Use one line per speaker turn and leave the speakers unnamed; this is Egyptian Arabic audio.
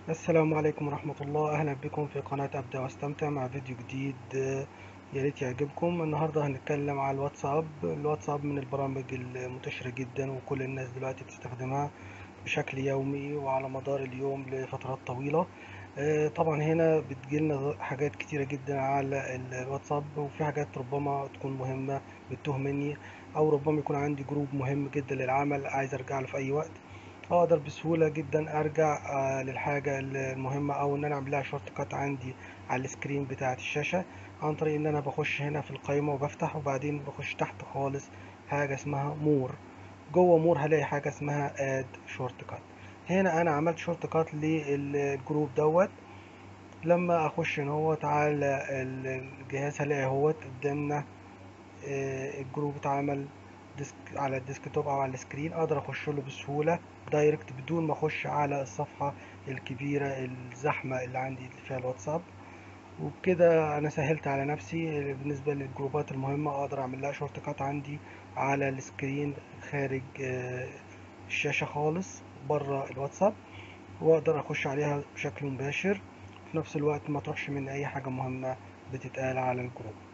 السلام عليكم ورحمة الله أهلا بكم في قناة أبدأ وأستمتع مع فيديو جديد آه، يا ريت يعجبكم النهاردة هنتكلم على الواتساب الواتساب من البرامج المنتشرة جدا وكل الناس دلوقتي بتستخدمها بشكل يومي وعلى مدار اليوم لفترات طويلة آه، طبعا هنا بتجيلنا حاجات كتيرة جدا على ال- الواتساب وفي حاجات ربما تكون مهمة بتتوه مني أو ربما يكون عندي جروب مهم جدا للعمل عايز أرجع له في أي وقت اقدر بسهولة جدا ارجع آه، للحاجة المهمة او ان انا اعمل لها شورت كات عندي على السكرين بتاعة الشاشة عن طريق ان انا بخش هنا في القائمة وبفتح وبعدين بخش تحت خالص حاجة اسمها مور جوه مور هلاقي حاجة اسمها اد شورت كات هنا انا عملت شورت كات للجروب دوت لما اخش هنا هوت على الجهاز هلاقي هوت قدامنا آه، الجروب اتعمل ديسك على الديسكتوب او على السكرين اقدر اخش له بسهوله دايركت بدون ما اخش على الصفحه الكبيره الزحمه اللي عندي اللي فيها الواتساب وبكده انا سهلت على نفسي بالنسبه للجروبات المهمه اقدر اعمل لها شورت كات عندي على السكرين خارج آه، الشاشه خالص بره الواتساب واقدر اخش عليها بشكل مباشر في نفس الوقت ما تروحش من اي حاجه مهمه بتتقال على الجروب